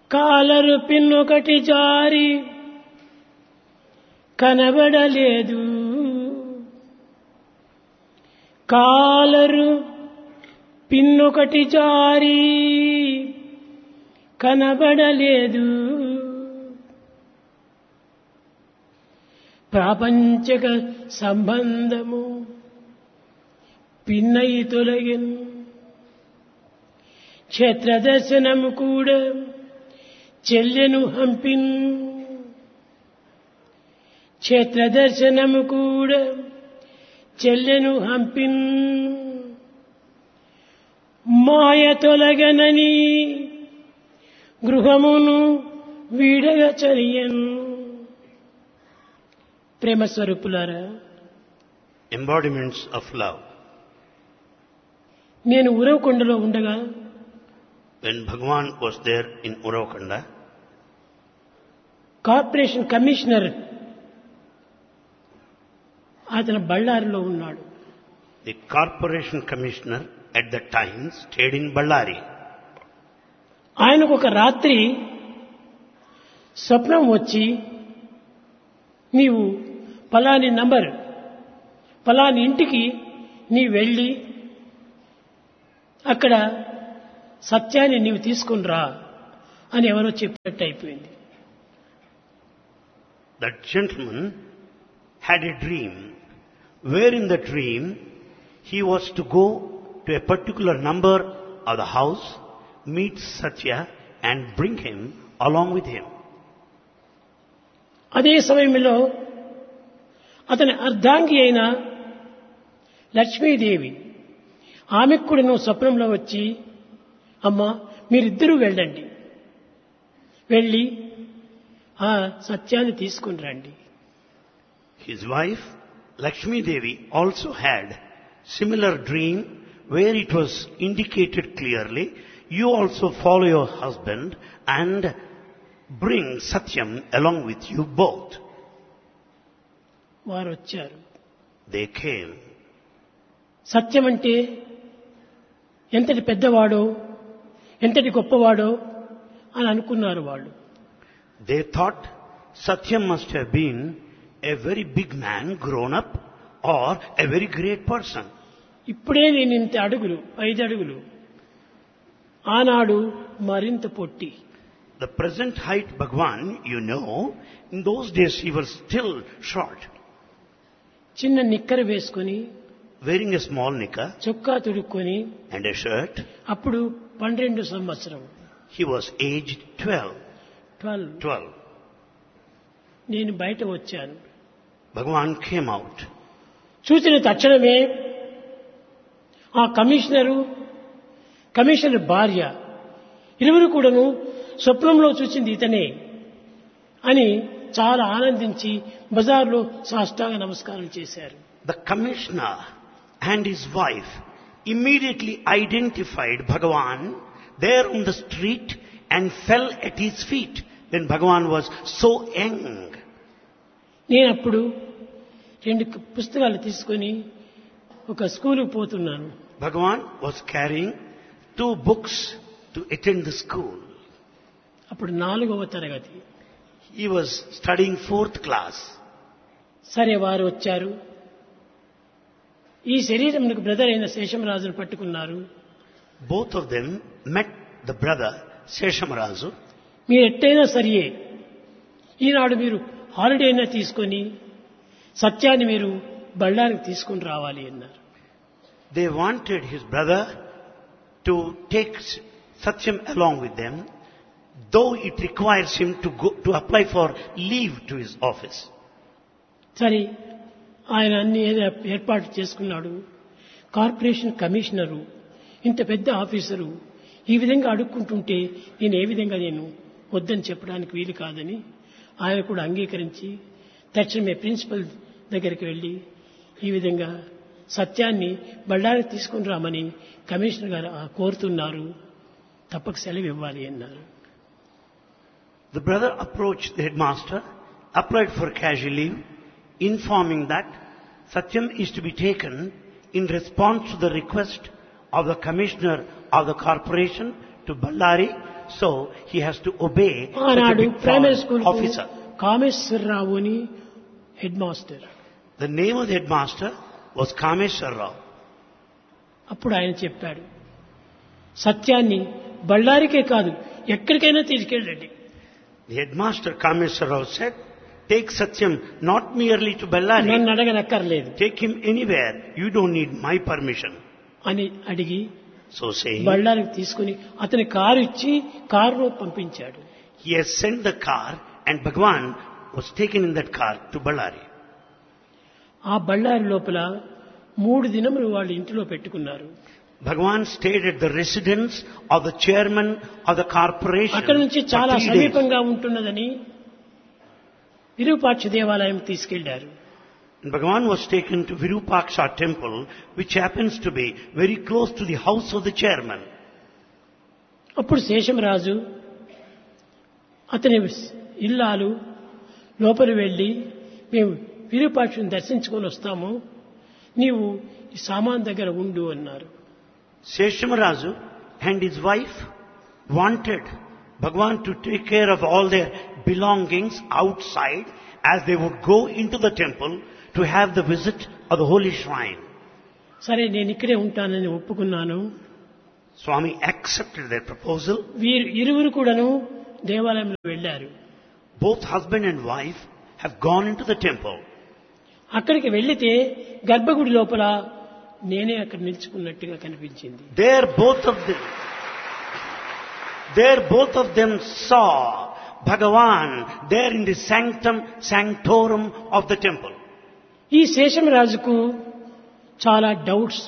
Collar పిన్నొకటి జారి కనబడలేదు collar పిన్నొకటి జారి కనబడలేదు ప్రాపంచక సంబంధము పిన్నయి తొలగిన్ క్షేత్ర దర్శనము కూడా చెల్లెను హంపిన్ క్షేత్ర దర్శనము కూడా చెల్లెను హంపిన్ మాయ తొలగనని గృహమును వీడగ చరియన్ ప్రేమ స్వరూపులారా embodiments of love. నేను ఉరవకొండలో ఉండగా When Bhagwan was there in Uravakanda, corporation commissioner అతను బళ్ళారిలో ఉన్నాడు the corporation commissioner at that time stayed in Ballari. ఆయనకు ఒక రాత్రి స్వప్నం వచ్చి నీవు ఫలాని నంబర్ ఫలాని ఇంటికి నీ వెళ్ళి అక్కడ సత్యాన్ని నీవు తీసుకుని రా అని ఎవరో చెప్పినట్టు అయిపోయింది That gentleman had a dream, where in the dream he was to go to a particular number of the house, meet Satya and bring him along with him. అదే సమయంలో అతని అర్ధాంగి అయిన లక్ష్మీదేవి ఆమెకు కూడా నువ్వు స్వప్నంలో వచ్చి అమ్మా మీరిద్దరూ వెళ్ళండి వెళ్ళి ఆ సత్యాన్ని తీసుకుని రండి His wife, Lakshmi Devi, also had similar dream where it was indicated clearly, you also follow your husband and bring Satyam along with you both. వారు వచ్చారు They came. సత్యం అంటే ఎంతటి పెద్దవాడో ఎంతటి గొప్పవాడో అని అనుకున్నారు వాళ్ళు They thought Satyam must have been a very big man grown up or a very great person. ఇప్పుడే నేను ఇంత అడుగులు ఐదు అడుగులు ఆనాడు మరింత పొట్టి The present height Bhagwan, you know, in those days he was still short, చిన్న నిక్కర వేసుకొని wearing a small knicker చొక్కా తుడుక్కొని and a shirt. అప్పుడు పన్నెండు సంవత్సరం He was aged 12. ట్వెల్వ్ 12. నేను బయట వచ్చాను Bhagwan came out. చూసిన తక్షణమే ఆ కమిషనరు కమిషనర్ భార్య ఇరువురు కూడాను స్వప్నంలో చూసింది ఇతనే అని చాలా ఆనందించి బజార్లో సాష్టాంగ నమస్కారం చేశారు The commissioner and his wife immediately identified Bhagavan there on the street and fell at his feet when Bhagavan was so young. నేను అప్పుడు రెండు క- పుస్తకాలు తీసుకొని ఒక స్కూలుకు పోతున్నాను Bhagavan was carrying two books to attend the school. అప్పుడు నాలుగవ తరగతి He was studying fourth class. సరే వారు వచ్చారు ఈ శరీరంకు బ్రదర్ అయిన శేషమరాజును పట్టుకున్నారు Both of them met the brother Seshamarazu. మీరు ఎట్టయినా సరియే ఈనాడు మీరు హాలిడే అయినా తీసుకొని సత్యాన్ని మీరు బళ్ళారికి తీసుకొని రావాలి అన్నారు They wanted his brother to take Satyam along with them, though it requires him to go, to apply for leave to his office. సరే ఆయన అన్ని ఏదో ఏర్పాటు చేసుకున్నాడు కార్పొరేషన్ కమిషనరు ఇంత పెద్ద ఆఫీసరు ఈ విధంగా అడుక్కుంటుంటే నేను ఏ విధంగా నేను వద్దని చెప్పడానికి వీలు కాదని ఆయన కూడా అంగీకరించి తక్షణమే ప్రిన్సిపల్ దగ్గరికి వెళ్ళి ఈ విధంగా సత్యాన్ని బళ్ళారికి తీసుకుని రామని కమిషనర్ గారు ఆ కోరుతున్నారు తప్పక సెలవు ఇవ్వాలి అన్నారు The brother approached the headmaster, applied for casual leave, informing that Satyam is to be taken in response to the request of the commissioner of the corporation to Ballari so he has to obey such a ఆనాడు big primary foreign school officer. Kameswararao అని head master The name of the headmaster was Kameshwar Rao. అప్పుడు ఆయన చెప్పాడు సత్యాన్ని బళ్ళారికే కాదు ఎక్కడికైనా తీసుకెళ్ళండి The headmaster Kameshwar Rao said, take Satyam not merely to Bellari, నన్ను అడగనక్కర్లేదు take him anywhere. You don't need my permission. అని అడిగి So saying, బళ్ళారికి తీసుకుని అతని కారు ఇచ్చి కారులో పంపించాడు he has sent the car and Bhagwan was taken in that car to Bellari. ఆ బళ్ళారి లోపల మూడు దినములు వాళ్ళు ఇంటిలో పెట్టుకున్నారు Bhagwan stayed at the residence of the chairman of the corporation అక్కడ నుంచి for చాలా three days. సమీపంగా ఉంటున్నదని విరూపాక్ష దేవాలయం తీసుకెళ్లారు And Bhagavan was taken to Virupaksha temple, which happens to be very close to the house of the chairman. అప్పుడు శేషమరాజు అతని ఇల్లాలు లోపలి వెళ్ళి మేము విరూపాక్షుని దర్శించుకొని వస్తాము నీవు ఈ సామాన్ దగ్గర ఉండు అన్నారు Seshamarazu and his wife wanted Bhagavan to take care of all their belongings outside as they would go into the temple to have the visit of the holy shrine. సరే నేను ఇక్కడే ఉంటానని ఒప్పుకున్నాను Swami accepted their proposal. వీరు ఇరువురు కూడాను దేవాలయంలో వెళ్ళారు Both husband and wife have gone into the temple. అక్కడికి వెళ్లితే గర్భగుడి లోపల నేనే అక్కడ నిలుచుకున్నట్టుగా కనిపించింది There both of them, there both of them saw Bhagavan there in the sanctum sanctorum of the temple. ఈ శేషమరాజుకు చాలా doubts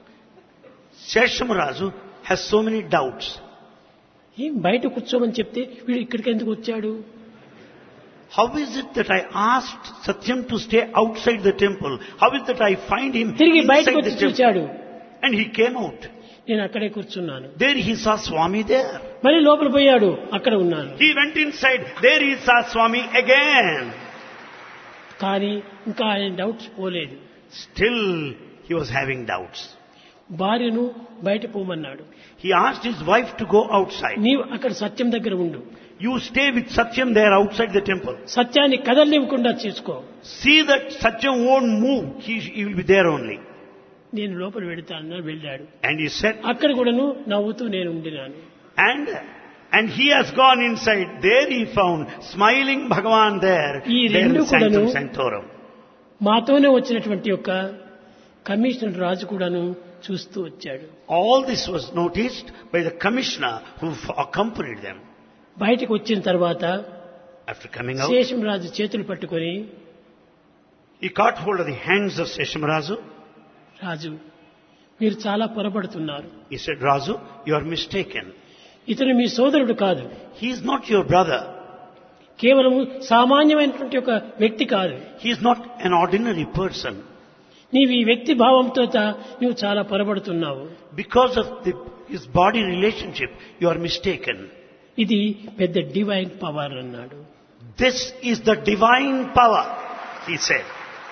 Seshamarazu has so many doubts. ఏం బయట కూర్చోమని చెప్తే వీడు ఇక్కడికి ఎందుకు వచ్చాడు How is it that I asked Satyam to stay outside the temple? How is it that I find him తిరిగి బయటకు inside వచ్చి the temple? చూచాడు And he came out. నేను అక్కడే కూర్చున్నాను There he saw Swami there. మళ్ళీ లోపల పోయాడు అక్కడ ఉన్నాను He went inside. There he saw Swami again. కానీ ఇంకా ఆయన డౌట్స్ పోలేదు Still he was having doubts. భార్యను బయట పోమన్నాడు He asked his wife to go outside. నీవు అక్కడ సత్యం దగ్గర ఉండు You stay with Satyam there outside the temple. సత్యాన్ని కదలనివ్వకుండా చూసుకో See that Satyam won't move. He, he will be there only. నేను లోపల వెళతానని వెళ్ళాడు And he said, అక్కడ కూడాను నవ్వుతూ నేను ఉండినాను and and he has gone inside. There he found smiling Bhagavan there. ఈ There in రెండు Sanctum కూడాను Sanctorum. మాతోనే వచ్చినటువంటి యొక్క కమిషనర్ రాజు కూడాను చూస్తూ వచ్చాడు All this was noticed by the commissioner who f- accompanied them. బయటకు వచ్చిన తర్వాత After coming out, శేషం రాజు చేతులు పట్టుకొని he caught hold of the hands of Seshamarazu. రాజు మీరు చాలా పొరపడుతున్నారు He said, Razu, you are mistaken. ఇతను మీ సోదరుడు కాదు He is not your brother. కేవలం సామాన్యమైనటువంటి ఒక వ్యక్తి కాదు He is not an ordinary person. నీవు ఈ వ్యక్తి భావంతో తా- నువ్వు చాలా పొరపడుతున్నావు Because of the, his body relationship, you are mistaken. ఇది పెద్ద డివైన్ పవర్ అన్నాడు This is the divine power, he said.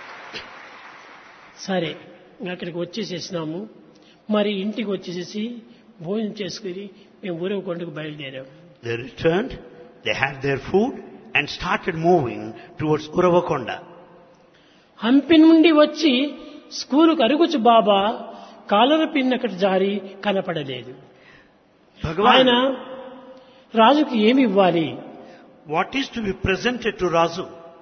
సరే అక్కడికి వచ్చేసేసినాము మరి ఇంటికి వచ్చేసేసి భోజనం చేసుకుని మేము ఊరవకొండకు బయలుదేరాము They returned, they had their food and started moving towards Uravakonda. Hampi నుండి వచ్చి స్కూలుకు అరుగుచు బాబా కాలర పిన్ అక్కడ జారి కనపడలేదు ఆయన Bhagavan, రాజుకి ఏమి ఇవ్వాలి what is to be presented to Razu?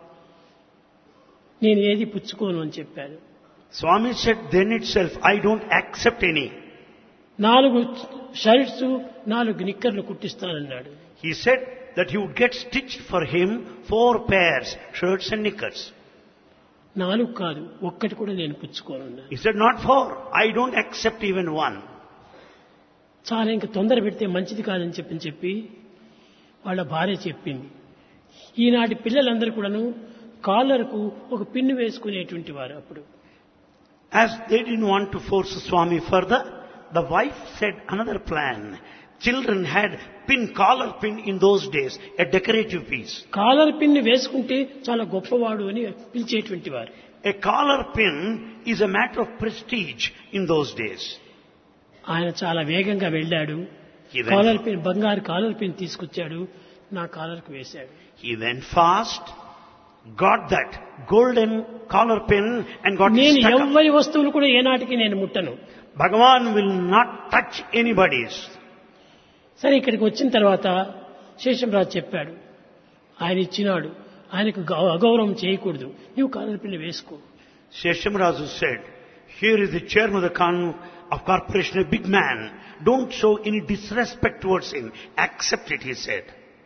నేను ఏది పుచ్చుకోను అని చెప్పాను Swami said then itself, I don't accept any. నాలుగు షర్ట్స్ నాలుగు నిక్కర్లు కుట్టిస్తానన్నాడు He said that he would get stitched for him four pairs, shirts and knickers. నాలుగు కాదు ఒక్కటి కూడా నేను పుచ్చుకోనున్నాను He said, not four. I don't accept even one. చాలా ఇంకా తొందర పెడితే మంచిది కాదని చెప్పని చెప్పి వాళ్ళ భార్య చెప్పింది ఈనాటి పిల్లలందరూ కూడాను కాలర్కు ఒక పిన్ను వేసుకునేటువంటి వారు అప్పుడు As they didn't want to force Swami further, the wife said another plan. Children had pin, collar pin in those days, a decorative piece. Collar pin వేసుకుంటే చాలా గొప్పవాడు అని పిలిచేటువంటి వారు A collar pin is a matter of prestige in those days. ఆయన చాలా వేగంగా వెళ్ళాడు He collar went, pin బంగారు కాలర్ పిన్ తీసుకొచ్చాడు నా కాలర్కు వేశాడు he went fast, got that golden collar pin and got it నేను stuck up. ఎవ్వరి వస్తువులు కూడా ఏనాటికి నేను ముట్టను Bhagavan will not touch anybody's. సరే ఇక్కడికి వచ్చిన తర్వాత శేషంరాజు చెప్పాడు ఆయన ఇచ్చినాడు ఆయనకు గౌ- అగౌరవం చేయకూడదు నువ్వు కాలర్ పిల్ల వేసుకో Sheshamrazu said, here is the chairman of the con of corporation, a big man. Don't show any disrespect towards him. Accept it, he said.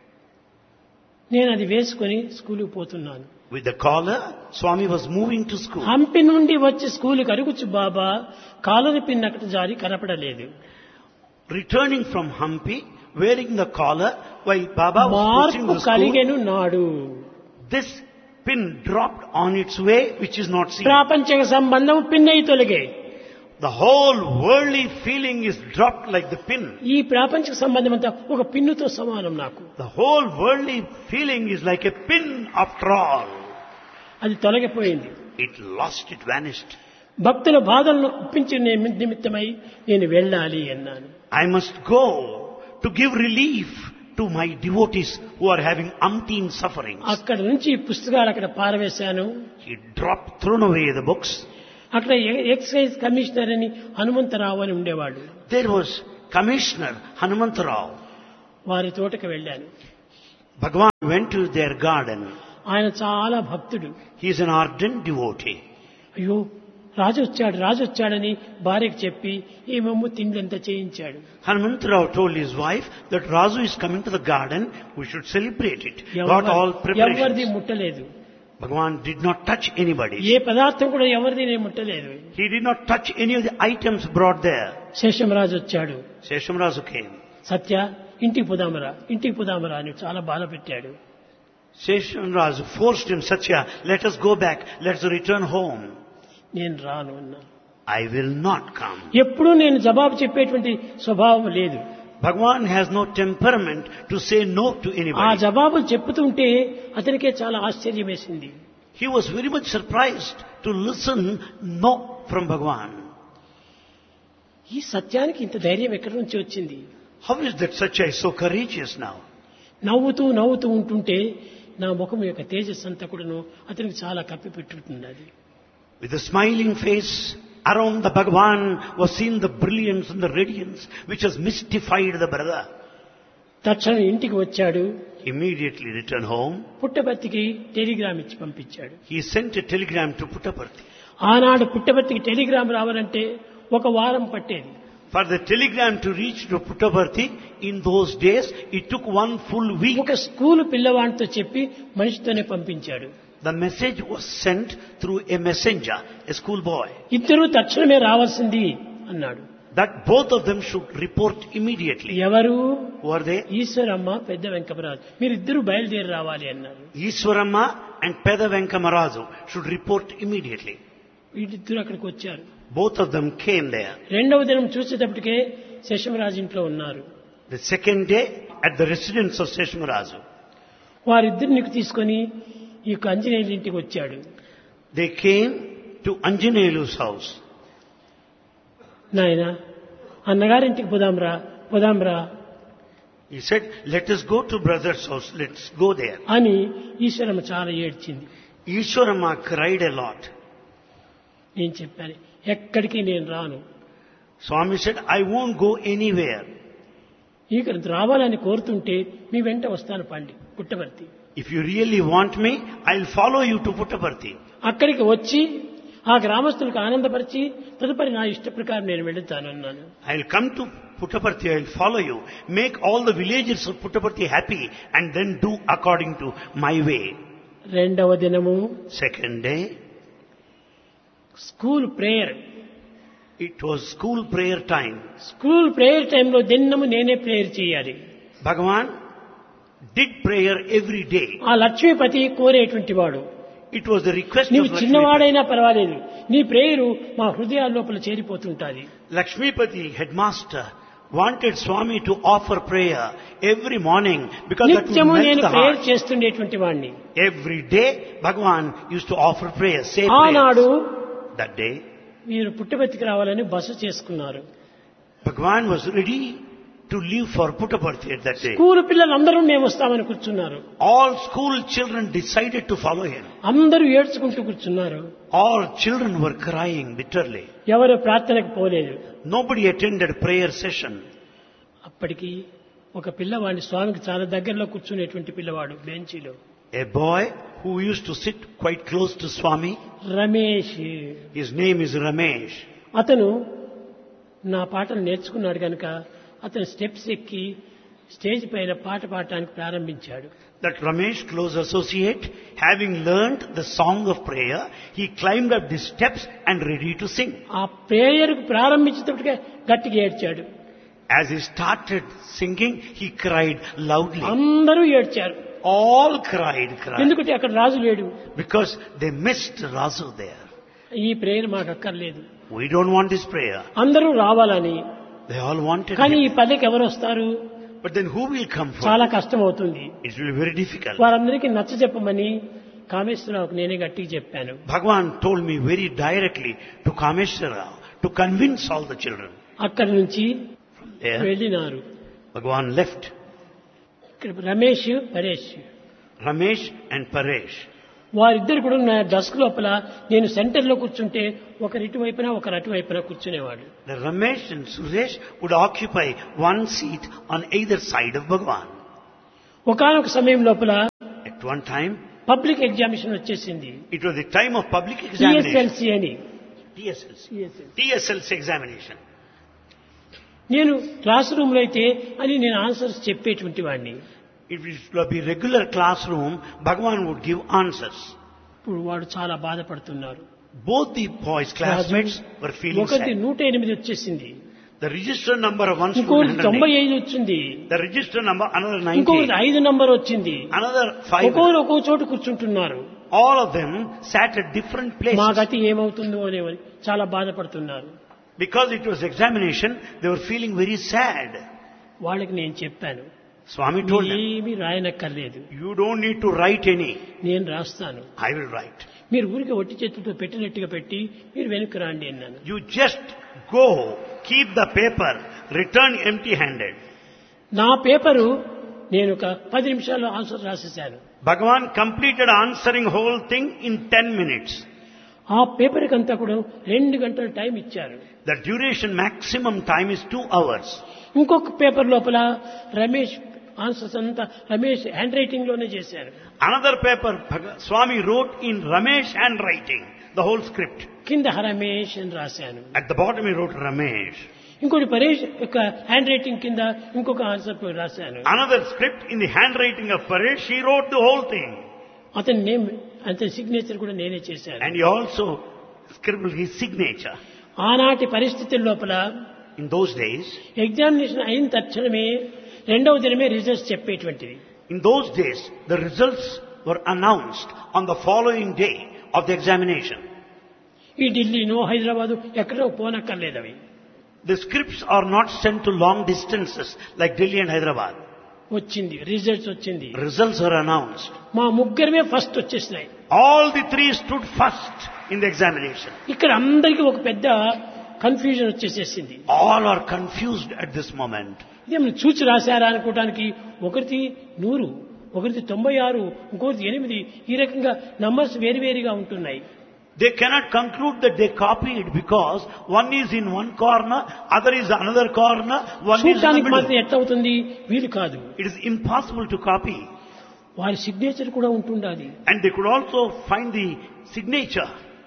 నేను అది వేసుకొని స్కూలుకు పోతున్నాను With the collar, Swami was moving to school. Hampi నుండి వచ్చి స్కూలుకి అరుగుచ్చు బాబా caller pin అక్కడ జారి కనపడలేదు Returning from Hampi, wearing the collar, while Baba was pushing మార్పు the school, కలిగెను నాడు this pin dropped on its way, which is not seen. ప్రాపంచిక సంబంధం పిన్నయి తొలగే The whole worldly feeling is dropped like the pin. ఈ ప్రాపంచిక సంబంధం అంతా ఒక పిన్నుతో సమానం నాకు The whole worldly feeling is like a pin after all. అది తొలగిపోయింది It lost, it vanished. భక్తుల బాధలను ఒప్పించే ని- నిమిత్తమై నేను వెళ్ళాలి అన్నాను I must go to give relief to my devotees who are having umpteen sufferings. అక్కడ నుంచి ఈ పుస్తకాలు అక్కడ పారవేశాను He dropped, thrown away the books. అక్కడ ఎ- ఎక్సైజ్ కమిషనర్ అని హనుమంతరావు అని ఉండేవాడు There was Commissioner Hanumantarao. వారి తోటకు వెళ్ళాను Bhagavan went to their garden. ఆయన చాలా భక్తుడు He is an ardent devotee. అయ్యో రాజు వచ్చాడు రాజు వచ్చాడని భార్యకు చెప్పి ఏమేమో తిండ్లంతా చేయించాడు Hanumantarao told his wife that Razu is coming to the garden, we should celebrate it. Got all ఎవరి- ఎవరిది preparations. ముట్టలేదు Bhagavan did not touch anybody. ఏ పదార్థం కూడా ఎవరిది నేను ముట్టలేదు He did not touch any of the items brought there. Seshamraju వచ్చాడు Seshamrazu came. సత్య ఇంటికి పోదామరా ఇంటికి పోదామరా అని చాలా బాధ పెట్టాడు Seshamrazu forced him, Satya, let us go back, let's return home. నేను రాను అన్నా I will not come. ఎప్పుడూ నేను జవాబు చెప్పేటువంటి స్వభావం లేదు Bhagavan has no temperament to say no to ఆ anybody. జవాబులు చెప్పుతుంటే అతనికే చాలా ఆశ్చర్యం వేసింది He was very much surprised to listen no from Bhagavan. ఈ సత్యానికి ఇంత ధైర్యం ఎక్కడి నుంచి వచ్చింది How is that Satya is so courageous now? నవ్వుతూ నవ్వుతూ ఉంటుంటే నా ముఖం యొక్క తేజస్ అంతా కూడాను అతనికి చాలా కప్పిపెట్టుతున్నది With a smiling face, around the Bhagavan was seen the brilliance and the radiance which has mystified the brother. తక్షణం ఇంటికి వచ్చాడు Immediately returned home. పుట్టపర్తికి టెలిగ్రామ్ ఇచ్చి పంపించాడు He sent a telegram to Puttaparthi. ఆనాడు పుట్టపర్తికి టెలిగ్రామ్ రావాలంటే ఒక వారం పట్టేది For the telegram to reach to Puttaparthi, in those days, it took one full week. ఒక స్కూలు పిల్లవాడితో చెప్పి మనిషితోనే పంపించాడు The message was sent through a messenger, a schoolboy, ఇద్దరూ తక్షణమే రావాల్సింది అన్నాడు that both of them should report immediately. ఎవరు Who are they? ఈశ్వరమ్మ పెద్ద వెంకమరాజు మీరిద్దరూ బయలుదేరి రావాలి అన్నారు Iswaramma and Peda Venkamarazu should report immediately. వీటిద్దరూ అక్కడికి వచ్చారు Both of them came there. రెండవ దినం చూసేటప్పటికే శశమరాజు ఇంట్లో ఉన్నారు The second day, at the residence of Seshamarazu, వారిద్దరిని తీసుకొని ఈ యొక్క ఆంజనేయుల ఇంటికి వచ్చాడు they came to Anjaneyalu's house. నాయన అన్నగారింటికి పోదాంరా పోదాంరా He said, let us go to brother's house, let's go there. అని ఈశ్వరమ్మ చాలా ఏడ్చింది Ishwarama cried a lot. నేను చెప్పాను ఎక్కడికి నేను రాను Swami said, I won't go anywhere. ఇక రావాలని కోరుతుంటే మీ వెంట వస్తాను పండి పుట్టవర్తి If you really want me, I'll follow you to Puttaparthi. అక్కడికి వచ్చి ఆ గ్రామస్తులకు ఆనందపరిచి తదుపరి నా ఇష్ట ప్రకారం నేను వెళుతాను అన్నాను I'll come to Puttaparthi, I'll follow you. Make all the villagers of Puttaparthi happy and then do according to my way. రెండవ దినము Second day, school prayer it was school prayer time. School prayer టైంలో దినము నేనే prayer చేయాలి Bhagavan did prayer every day. ఆ లక్ష్మీపతి కోరేటువంటి వాడు It was the request నీవు of Lakshmipati. చిన్నవాడైనా పర్వాలేదు నీ ప్రేయరు మా హృదయాల లోపల చేరిపోతుంటాది Lakshmipati, headmaster, wanted Swami to offer prayer every morning because that would నిత్యము melt నేను the ప్రేయర్ heart. చేస్తుండేటువంటి వాడిని Every day, Bhagavan used to offer prayer, say ఆనాడు prayers. That day, మీరు పుట్టబెత్తికి రావాలని బస చేసుకున్నారు Bhagavan was ready to leave for Puttaparthi at that day. School పిల్లలందరూ మేము వస్తామని కూర్చున్నారు All school children decided to follow him. అందరూ ఏడ్చుకుంటూ కూర్చున్నారు All children were crying bitterly. ఎవరు ప్రార్థనకు పోలేదు Nobody attended prayer session. అప్పటికి ఒక పిల్లవాడిని స్వామికి చాలా దగ్గరలో కూర్చునేటువంటి పిల్లవాడు బెంచీలో A boy who used to sit quite close to Swami, Ramesh his name is Ramesh. అతను నా పాటలు నేర్చుకున్నాడు కనుక అతను స్టెప్స్ ఎక్కి స్టేజ్ పైన పాట పాడటానికి ప్రారంభించాడు That Ramesh, close associate, having learned the song of prayer, he climbed up the steps and ready to sing. ఆ ప్రేయర్కు ప్రారంభించేటప్పటికే గట్టిగా ఏడ్చాడు As he started singing, he cried loudly. అందరూ ఏడ్చారు All cried, cried. ఎందుకంటే అక్కడ రాజు లేడు Because they missed Rasu there. ఈ prayer మాకు అక్కర్లేదు We don't want this prayer. అందరూ రావాలని They all wanted కానీ it. ఈ పల్లెకి ఎవరు వస్తారు But then who will come for చాలా it? కష్టం అవుతుంది It will be very difficult. వారందరికీ నచ్చ చెప్పమని కామేశ్వరరావుకు నేనే గట్టిగా చెప్పాను Bhagwan told me very directly to Kameshwara to convince all the children. అక్కడి నుంచి There, వెళ్ళినారు Bhagwan left. ఇక్కడ Ramesh Paresh Ramesh and Paresh. వారిద్దరు కూడా నా డస్క్ లోపల నేను సెంటర్లో కూర్చుంటే ఒకరి ఇటువైపున ఒకరు అటువైపున కూర్చునేవాడు The Ramesh and Suresh would occupy one seat on either side of Bhagwan. ఒకనొక సమయం లోపల At one time, public examination వచ్చేసింది it was the time of public examination. TSLC అని TSLC. TSLC examination. నేను క్లాస్ రూమ్ లో అయితే అని నేను ఆన్సర్స్ చెప్పేటువంటి వాడిని If it would be regular classroom, Bhagwan would give answers. ఇప్పుడు వాడు చాలా బాధపడుతున్నారు Both the boys, classmates, were feeling ఒకటి sad. నూట ఎనిమిది వచ్చేసింది The register number of one ఇంకొకటి student, తొంభై 108. ఐదు వచ్చింది the register number another ఇంకొకటి 90, ఐదు నంబర్ వచ్చింది another five. ఒక్కొక్కరు ఒక్కో చోటు కూర్చుంటున్నారు All of them sat at different మా places. గతి ఏమవుతుందో అనేవని చాలా బాధపడుతున్నారు Because it was examination, they were feeling very sad. వాళ్ళకి నేను చెప్పాను Swami told them, ఏమీ రాయనక్కర్లేదు you don't need to write any. నేను రాస్తాను I will write. మీరు ఊరికి ఒట్టి చేతులతో పెట్టినట్టుగా పెట్టి మీరు వెనక్కి రాండి అన్నాను You just go, keep the paper, return empty handed. నా పేపరు నేను ఒక పది నిమిషాల్లో ఆన్సర్ రాసేశాను Bhagavan completed answering whole thing in 10 minutes. ఆ పేపర్కి అంతా కూడా రెండు గంటల టైం ఇచ్చారు The duration maximum time is 2 hours. ఇంకొక పేపర్ లోపల రమేష్ ఆన్సర్స్ అంతా రమేష్ హ్యాండ్ రైటింగ్ లోనే చేశారు Another paper, Bhag- Swami wrote in Ramesh handwriting, the whole script. కింద రమేష్ అని రాశాను At the bottom he wrote Ramesh. ఇంకోటి పరేష్ యొక్క హ్యాండ్ రైటింగ్ కింద ఇంకొక ఆన్సర్ రాశాను Another script in the handwriting of Paresh, he wrote the whole thing. అతని name అతని సిగ్నేచర్ కూడా నేనే చేశాను And he also scribbled his signature. ఆనాటి పరిస్థితుల లోపల In those days, ఎగ్జామినేషన్ అయిన తక్షణమే రెండవ దినమే రిజల్ట్స్ చెప్పేటువంటిది in those days, the results were announced on the following day of the examination. ఈ ఢిల్లీనో హైదరాబాదు ఎక్కడో పోనక్కర్లేదు అవి The scripts are not sent to long distances like Delhi and Hyderabad. వచ్చింది results వచ్చింది Results are announced. మా ముగ్గురమే first వచ్చేసినాయి All the three stood first in the examination. ఇక్కడ అందరికీ ఒక పెద్ద కన్ఫ్యూజన్ వచ్చేసేసింది All are confused at this moment. ఇదేమైనా చూచి రాశారా అనుకోవడానికి ఒకరిది నూరు ఒకరిది తొంభై ఆరు ఇంకొకరిది ఎనిమిది ఈ రకంగా నంబర్స్ వేరువేరుగా ఉంటున్నాయి They cannot conclude that they copied because one is in one corner, other is another corner, one is in the చూడటానికి మాత్రం middle. ఎట్లా అవుతుంది వీలు కాదు It is impossible to copy. వారి సిగ్నేచర్ కూడా ఉంటుండాలి And they could also find the signature.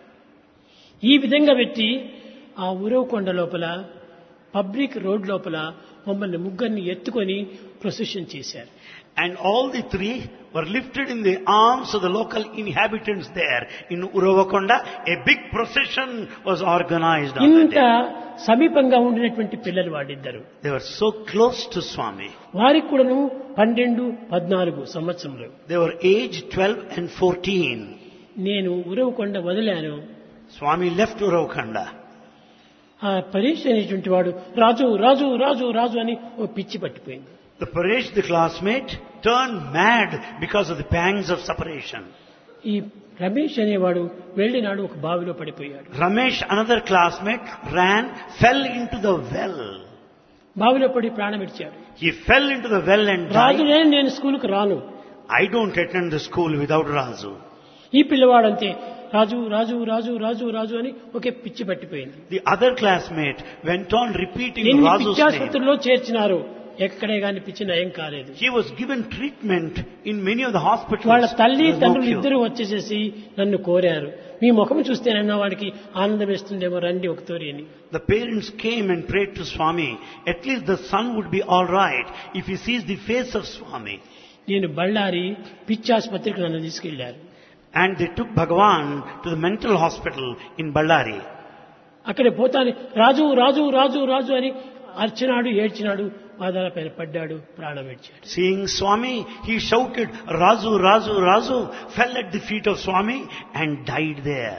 ఈ విధంగా పెట్టి ఆ ఉరవకొండ లోపల పబ్లిక్ రోడ్ లోపల మమ్మల్ని ముగ్గురిని ఎత్తుకొని ప్రొసెషన్ చేశారు And all the three were lifted in the arms of the local inhabitants there in Uravakonda. A big procession was organized on that ఇంత day. సమీపంగా ఉండినటువంటి పిల్లలు వాడిద్దరు They were so close to Swami. వారికి కూడాను పన్నెండు పద్నాలుగు సంవత్సరంలో They were aged 12 and 14. నేను ఉరవకొండ వదిలాను Swami left Uravakanda. ఆ పరీక్ష అనేటువంటి వాడు రాజు రాజు రాజు రాజు అని ఓ పిచ్చి పట్టిపోయింది The Paresh, the classmate, turned mad because of the pangs of separation. ఈ రమేష్ అనేవాడు వెళ్ళినాడు ఒక బావిలో పడిపోయాడు Ramesh, another classmate, ran, fell into the well. బావిలో పడి ప్రాణం ఇచ్చాడు He fell into the well and Raju died. నేను నేను స్కూల్కి రాను I don't attend the school without Razu. ఈ పిల్లవాడంతే రాజు రాజు రాజు రాజు రాజు అని ఒకే పిచ్చి పట్టిపోయింది The other classmate went on repeating ఎన్ని Razu's name. పిచ్చాసుపత్రుల్లో చేర్చినారు ఎక్కడే గాని పిచ్చి నయం కాలేదు He was given treatment in many of the hospitals. వాళ్ళ తల్లి There was no తండ్రులు cure. ఇద్దరు వచ్చేసేసి నన్ను కోరారు మీ ముఖం చూస్తేనన్నా వాడికి ఆనందం వేస్తుందేమో రండి ఒకతోరి అని The parents came and prayed to Swami. At least the son would be all right if he sees the face of Swami. నేను బళ్ళారి పిచ్చాసుపత్రికి నన్ను తీసుకెళ్లారు And they took Bhagavan to the mental hospital in Ballari. అక్కడ పోతాను రాజు రాజు రాజు రాజు అని అర్చినాడు ఏడ్చినాడు పాదాల పైన పడ్డాడు ప్రాణం విడిచాడు Seeing Swami, he shouted, Razu, Razu, Razu, fell at the feet of Swami and died there.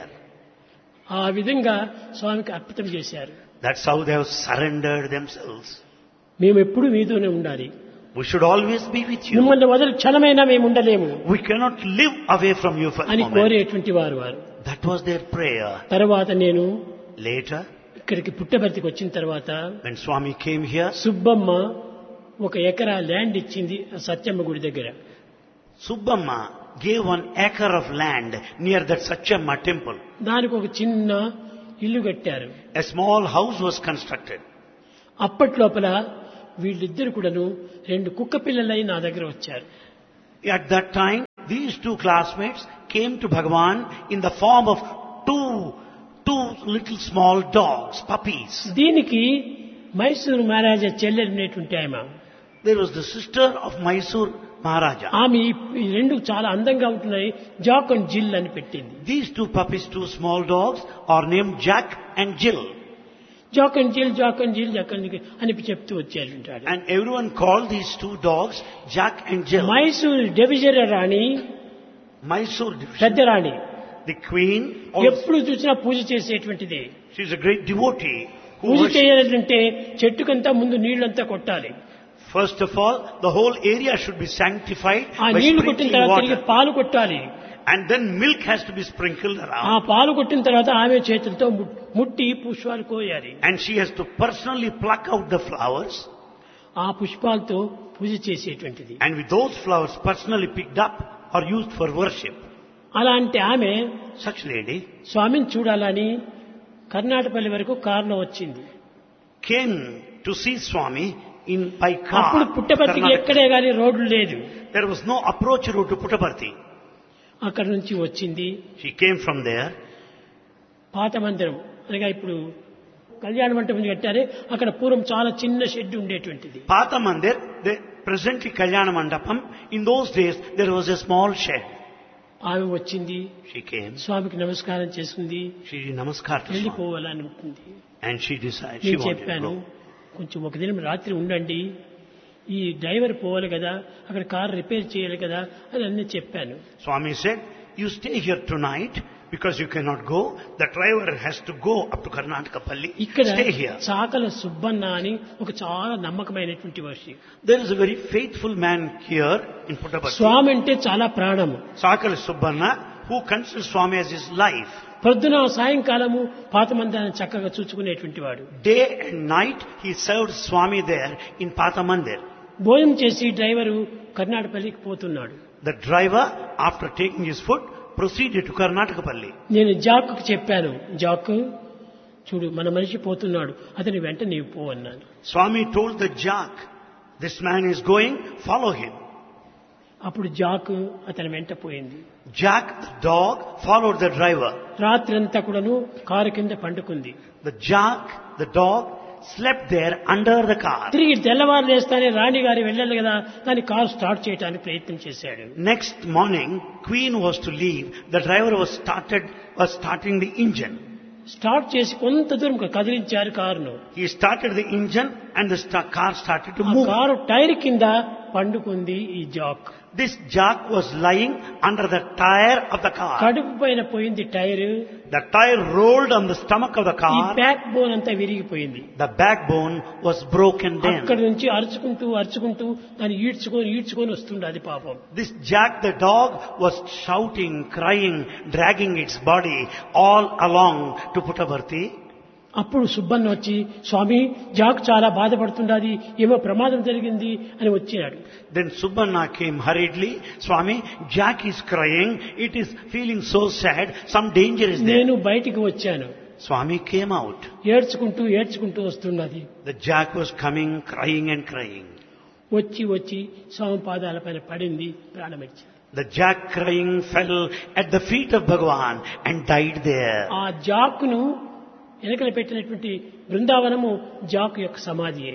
ఆ విధంగా స్వామికి అర్పితం చేశారు That's how they have surrendered themselves. మేము ఎప్పుడు మీతోనే ఉండాలి We should always be with you. మిమ్మల్ని వదిలి క్షణమైనా మేము ఉండలేము We cannot live away from you for a అని moment. కోరేటువంటి వారు వారు That was their prayer. తర్వాత నేను Later, ఇక్కడికి పుట్టబర్తికి వచ్చిన తర్వాత when Swami came here, Subbamma ఒక ఎకరా ల్యాండ్ ఇచ్చింది ఆ సత్యమ్మ గుడి దగ్గర Subbamma gave one acre of land near that Satchamma temple. దానికి ఒక చిన్న ఇల్లు కట్టారు A small house was constructed. అప్పట్లోపల వీళ్ళిద్దరు కూడాను రెండు కుక్క పిల్లలై నా దగ్గర వచ్చారు At that time, these two classmates came to Bhagavan in the form of two, two little small dogs, puppies. దీనికి మైసూరు మహారాజా చెల్లెలినటువంటి ఆమె There was the sister of Mysore Maharaja. ఆమె ఈ- ఈ రెండు చాలా అందంగా ఉంటున్నాయి జాక్ అండ్ జిల్ అని పెట్టింది These two puppies, two small dogs, are named Jack and Jill. Jack and Jill Jack and Jill Jack and Jill అని చెప్తూ వచ్చారు And everyone called these two dogs Jack and Jill. Mysore division రాణి Mysore division. పెద్ద రాణి The queen, also, ఎప్పుడు చూసినా పూజ చేసేటువంటిది she's a great devotee. Who puja worships- చేయాలంటే చెట్టుకంతా ముందు నీళ్లంతా కొట్టాలి First of all, the whole area should be sanctified ఆ by నీళ్లు కొట్టిన sprinkling తర్వాత తిరిగి water. పాలు కొట్టాలి And then milk has to be sprinkled ఆ around. పాలు కొట్టిన తర్వాత ఆమె చేతులతో ము- ముట్టి పుష్పాలు కోయాలి And she has to personally pluck out the flowers. ఆ పుష్పాలతో పూజ చేసేటువంటిది And with those flowers personally picked up are used for worship. అలాంటి ఆమె Such lady స్వామిని చూడాలని కర్ణాటకపల్లి వరకు కారులో వచ్చింది came to see Swami in by అప్పుడు car. పుట్టపర్తికి Karnataka. ఎక్కడే గాని రోడ్లు లేదు There was no approach route to Puttaparthi. అక్కడి నుంచి వచ్చింది She came from there. పాత మందిరం అనగా ఇప్పుడు కళ్యాణ మంటపం కట్టారే అక్కడ పూర్వం చాలా చిన్న షెడ్ ఉండేటువంటిది Pata Mandir, the, presently Kalyana Mandapam, in those days there was a small shed. ఆమె వచ్చింది She came, స్వామికి నమస్కారం చేసుకుంది she did namaskar to Swami. వెళ్ళిపోవాలని ఉంటుంది And she decided, she నేను wanted to చెప్పాను go. కొంచెం ఒక దినం రాత్రి ఉండండి ఈ డ్రైవర్ పోవాలి కదా అక్కడ కార్ రిపేర్ చేయాలి కదా అని అన్నీ చెప్పాను Swami said, you stay here tonight because you cannot go. The driver has to go up to Karnataka Palli. ఇక్కడ Stay here. చాకల సుబ్బన్న అని ఒక చాలా నమ్మకమైనటువంటి Varshi There is a very faithful man here in Puttaparthi. స్వామి అంటే చాలా ప్రాణము Sakala Subbanna, who considers Swami as his life. పొద్దున సాయంకాలము పాత మందిరాన్ని చక్కగా చూసుకునేటువంటి వాడు Day and night he served Swami there in Pata Mandir. భోజనం చేసి డ్రైవరు కర్ణాటకపల్లికి పోతున్నాడు The driver, after taking his food, proceeded to Karnataka Palli. నేను జాక్కు చెప్పాను జాక్ చూడు మన మనిషి పోతున్నాడు అతని వెంట నీవు పో అన్నాను Swami told the jack, this man is going, follow him. అప్పుడు జాక్ అతని వెంట పోయింది Jack, the dog, followed the driver. రాత్రంతా కూడాను కారు కింద పండుకుంది The jack, the dog, slept there under the car. తిరిగి తెల్లవారు లేస్తానే రాణి గారి వెళ్ళాలి కదా దాని కారు స్టార్ట్ చేయడానికి ప్రయత్నం చేశాడు Next morning, Queen was to leave. The driver was started, was starting the engine. Start చేసి కొంత దూరం కదిలించారు కారును He started the engine and the sta- car started to ఆ move. కారు టైర్ కింద పండుకుంది ఈ Jack This jack was lying under the tire of the car. కడుపు పైన పోయింది tyre The tire rolled on the stomach of the ఈ car. Backbone అంతా విరిగిపోయింది The backbone was broken అక్కడి down. నుంచి అరుచుకుంటూ అరుచుకుంటూ దాన్ని ఈడ్చుకొని ఈడ్చుకొని వస్తుండే అది పాపం This Jack the dog was shouting, crying, dragging its body all along to Puttaparthi. అప్పుడు సుబ్బన్న వచ్చి స్వామి జాక్ చాలా బాధపడుతుండాది ఏమో ప్రమాదం జరిగింది అని వచ్చినాడు Then Subbanna came hurriedly. Swami, Jack is crying. It is feeling so sad. Some danger is there. నేను బయటికి వచ్చాను Swami came out. ఏడ్చుకుంటూ ఏడ్చుకుంటూ వస్తున్నది The Jack was coming, crying and crying. వచ్చి వచ్చి స్వామి పాదాల పైన పడింది ప్రాణమిచ్చింది The Jack crying fell at the feet of Bhagavan and died there. ఆ జాకును వెనకలు పెట్టినటువంటి బృందావనము జాకు యొక్క సమాధియే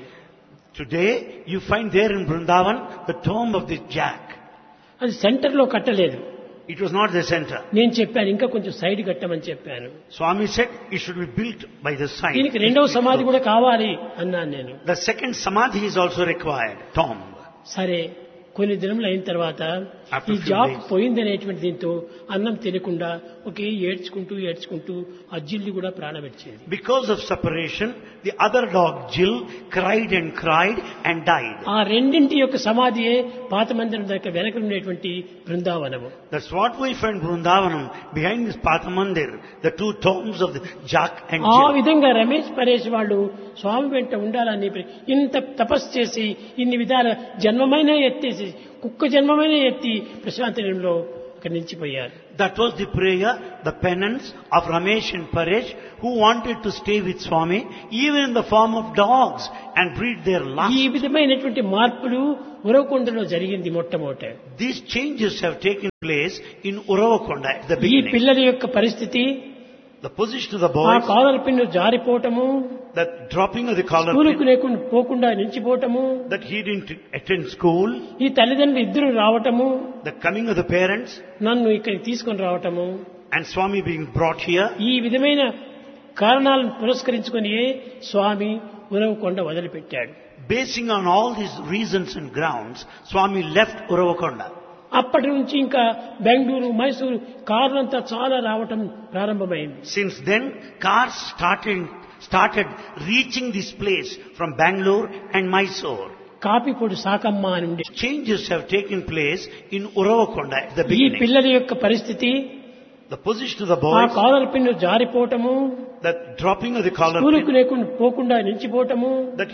Today, you find there in Vrindavan the tomb of this Jack. అది సెంటర్ లో కట్టలేదు It was not the center. నేను చెప్పాను ఇంకా కొంచెం సైడ్ కట్టమని చెప్పాను Swami said it should be built by the side. దీనికి రెండవ సమాధి కూడా కావాలి అన్నాను నేను The second samadhi is also required, tomb. సరే కొన్ని దినములు అయిన తర్వాత After ఈ few జాబ్ days. పోయిందనేటువంటి దీంతో అన్నం తినకుండా ఒకే ఏడ్చుకుంటూ ఏడ్చుకుంటూ ఆ జిల్లి కూడా ప్రాణపెట్టేది Because of separation, the other dog, Jill, cried and cried and died. ఆ రెండింటి యొక్క సమాధియే పాత మందిరం దగ్గర వెనక ఉండేటువంటి బృందావనము That's what we find Vrindavanam, behind this Pathamandir, the two tombs of the Jack and ఆ Jill. విధంగా రమేష్ పరేష్ వాళ్ళు స్వామి వెంట ఉండాలని ప్ర- ఇంత తపస్సు చేసి ఇన్ని విధాల జన్మమైన ఎత్తేసి కుక్క జన్మమైన ఎత్తి ప్రశాంతనంలో అక్కడ నిలిచిపోయారు That was the prayer, the penance of Ramesh and Paresh, who wanted to stay with Swami, even in the form of dogs, and breed their lust. ఈ విధమైనటువంటి మార్పులు ఉరవకొండలో జరిగింది మొట్టమొదట These changes have taken place in Uravakonda at the ఈ beginning. పిల్లల యొక్క పరిస్థితి The position of the ఆ boys, కాలర్ పిన్ను జారిపోవటము the dropping of the collar, స్కూలుకు లేకుండా పోకుండా నిలిచిపోవటము that he didn't attend school, ఈ తల్లిదండ్రులు ఇద్దరు రావటము the coming of the parents, నన్ను ఇక్కడికి తీసుకొని రావటము and Swami being brought here. ఈ విధమైన కారణాలను పురస్కరించుకొని స్వామి ఉరవకొండ వదిలిపెట్టాడు Basing on all these reasons and grounds, Swami left Uravakonda. అప్పటి నుంచి ఇంకా బెంగళూరు మైసూరు కార్లంతా చాలా రావటం ప్రారంభమైంది Since then, cars started, started reaching this place from Bangalore and Mysore. కాపిపొడి Sakamma అని ఉండే Changes have taken place in Uravakonda at the ఈ beginning. పిల్లల యొక్క పరిస్థితి The position of the ఆ boys, కాలర్ పిన్ను జారిపోవటము the dropping of the collar, స్కూలుకు లేకుండా పోకుండా నిలిచిపోవటము that